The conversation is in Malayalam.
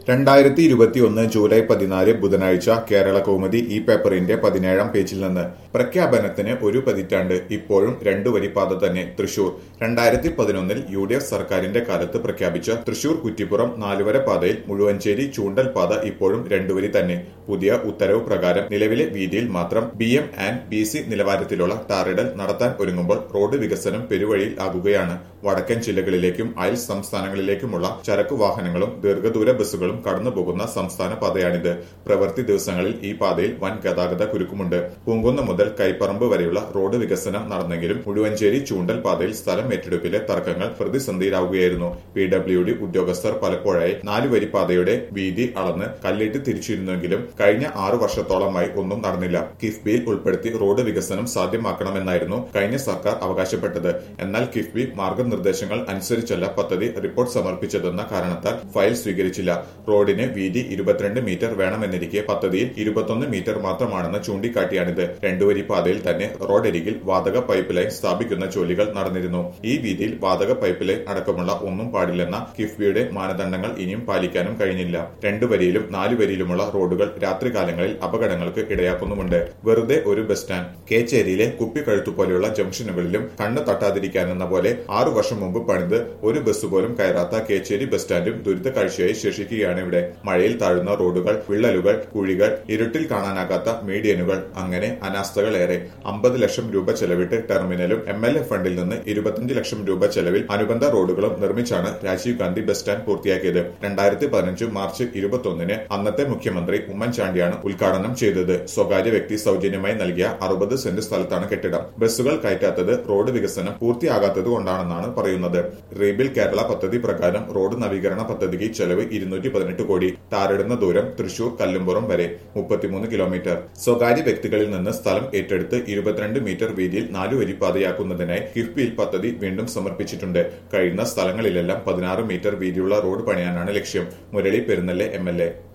രണ്ടായിരത്തി ഇരുപത്തിയൊന്ന് ജൂലൈ പതിനാല് ബുധനാഴ്ച കേരള കൗമുദി ഈ പേപ്പറിന്റെ പതിനേഴാം പേജിൽ നിന്ന് പ്രഖ്യാപനത്തിന് ഒരു പതിറ്റാണ്ട് ഇപ്പോഴും രണ്ടു വരിപ്പാത തന്നെ തൃശൂർ രണ്ടായിരത്തി പതിനൊന്നിൽ യു ഡി എഫ് സർക്കാരിന്റെ കാലത്ത് പ്രഖ്യാപിച്ച തൃശൂർ കുറ്റിപ്പുറം നാലുവര പാതയിൽ മുഴുവഞ്ചേരി ചൂണ്ടൽ പാത ഇപ്പോഴും രണ്ടുവരി തന്നെ പുതിയ ഉത്തരവ് പ്രകാരം നിലവിലെ വീതിയിൽ മാത്രം B M and B C നിലവാരത്തിലുള്ള ടാറിടൽ നടത്താൻ ഒരുങ്ങുമ്പോൾ റോഡ് വികസനം പെരുവഴിയിൽ ആകുകയാണ് വടക്കൻ ജില്ലകളിലേക്കും അയൽ സംസ്ഥാനങ്ങളിലേക്കുമുള്ള ചരക്കു വാഹനങ്ങളും ദീർഘദൂര ബസ്സുകളും കടന്നുപോകുന്ന സംസ്ഥാന പാതയാണിത് പ്രവൃത്തി ദിവസങ്ങളിൽ ഈ പാതയിൽ വൻ ഗതാഗത കുരുക്കുമുണ്ട് പൂങ്കുന്ന് മുതൽ കൈപ്പറമ്പ് വരെയുള്ള റോഡ് വികസനം നടന്നെങ്കിലും മുഴുവഞ്ചേരി ചൂണ്ടൽ പാതയിൽ സ്ഥലം ഏറ്റെടുപ്പിലെ തർക്കങ്ങൾ പ്രതിസന്ധിയിലാവുകയായിരുന്നു പി ഡബ്ല്യു ഡി ഉദ്യോഗസ്ഥർ പലപ്പോഴായി നാലുവരി പാതയുടെ വീതി അളന്ന് കല്ലിട്ട് തിരിച്ചിരുന്നെങ്കിലും കഴിഞ്ഞ ആറു വർഷത്തോളമായി ഒന്നും നടന്നില്ല കിഫ്ബിയിൽ ഉൾപ്പെടുത്തി റോഡ് വികസനം സാധ്യമാക്കണമെന്നായിരുന്നു കഴിഞ്ഞ സർക്കാർ അവകാശപ്പെട്ടത് എന്നാൽ കിഫ്ബി മാർഗനിർദ്ദേശങ്ങൾ അനുസരിച്ചല്ല പദ്ധതി റിപ്പോർട്ട് സമർപ്പിച്ചതെന്ന കാരണത്താൽ ഫയൽ സ്വീകരിച്ചില്ല റോഡിന് വീതി ഇരുപത്തിരണ്ട് മീറ്റർ വേണമെന്നിരിക്കെ പദ്ധതിയിൽ ഇരുപത്തൊന്ന് മീറ്റർ മാത്രമാണെന്ന് ചൂണ്ടിക്കാട്ടിയാണിത് രണ്ടുവരി പാതയിൽ തന്നെ റോഡരികിൽ വാതക പൈപ്പ് ലൈൻ സ്ഥാപിക്കുന്ന ജോലികൾ നടന്നിരുന്നു ഈ വീതിയിൽ വാതക പൈപ്പ് ലൈൻ അടക്കമുള്ള ഒന്നും പാടില്ലെന്ന കിഫ്ബിയുടെ മാനദണ്ഡങ്ങൾ ഇനിയും പാലിക്കാനും കഴിഞ്ഞില്ല രണ്ടു വരിയിലും നാലു വരിയിലുമുള്ള റോഡുകൾ രാത്രികാലങ്ങളിൽ അപകടങ്ങൾക്ക് ഇടയാക്കുന്നുമുണ്ട് വെറുതെ ഒരു ബസ് സ്റ്റാൻഡ് കേച്ചേരിയിലെ കുപ്പിക്കഴുത്തു പോലെയുള്ള ജംഗ്ഷനുകളിലും കണ്ണ് തട്ടാതിരിക്കാനെന്ന പോലെ ആറു വർഷം മുമ്പ് പണിത് ഒരു ബസ് പോലും കയറാത്ത കേച്ചേരി ബസ് സ്റ്റാൻഡും ദുരിത കാഴ്ചയായി ശേഷിക്കുകയാണ് ഇവിടെ മഴയിൽ താഴുന്ന റോഡുകൾ വിള്ളലുകൾ കുഴികൾ ഇരുട്ടിൽ കാണാനാകാത്ത മീഡിയനുകൾ അങ്ങനെ അനാസ്ഥകളേറെ അമ്പത് ലക്ഷം രൂപ ചെലവിട്ട് ടെർമിനലും എം എൽ എ ഫണ്ടിൽ നിന്ന് ഇരുപത്തിയഞ്ച് ലക്ഷം രൂപ ചെലവിൽ അനുബന്ധ റോഡുകളും നിർമ്മിച്ചാണ് രാജീവ് ഗാന്ധി ബസ് സ്റ്റാൻഡ് പൂർത്തിയാക്കിയത് രണ്ടായിരത്തി പതിനഞ്ച് മാർച്ച് ഇരുപത്തൊന്നിന് അന്നത്തെ മുഖ്യമന്ത്രി ഉമ്മൻചാണ്ടിയാണ് ഉദ്ഘാടനം ചെയ്തത് സ്വകാര്യ വ്യക്തി സൗജന്യമായി നൽകിയ അറുപത് സെന്റ് സ്ഥലത്താണ് കെട്ടിടം ബസ്സുകൾ കയറ്റാത്തത് റോഡ് വികസനം പൂർത്തിയാകാത്തത് കൊണ്ടാണെന്നാണ് പറയുന്നത് റീബിൽ കേരള പദ്ധതി പ്രകാരം റോഡ് നവീകരണ പദ്ധതിക്ക് ചെലവ് ഇരുന്നൂറ്റി പതിനെട്ട് കോടി ടാറിടുന്ന ദൂരം തൃശൂർ കല്ലുംപുറം വരെ മുപ്പത്തിമൂന്ന് കിലോമീറ്റർ സ്വകാര്യ വ്യക്തികളിൽ നിന്ന് സ്ഥലം ഏറ്റെടുത്ത് ഇരുപത്തിരണ്ട് മീറ്റർ വീതിയിൽ നാലു വരി പാതയാക്കുന്നതിനായി കിഫ്ബിയിൽ പദ്ധതി വീണ്ടും സമർപ്പിച്ചിട്ടുണ്ട് കഴിയുന്ന സ്ഥലങ്ങളിലെല്ലാം പതിനാറ് മീറ്റർ വീതിയുള്ള റോഡ് പണിയാനാണ് ലക്ഷ്യം മുരളി പെരുന്നല്ലെ എം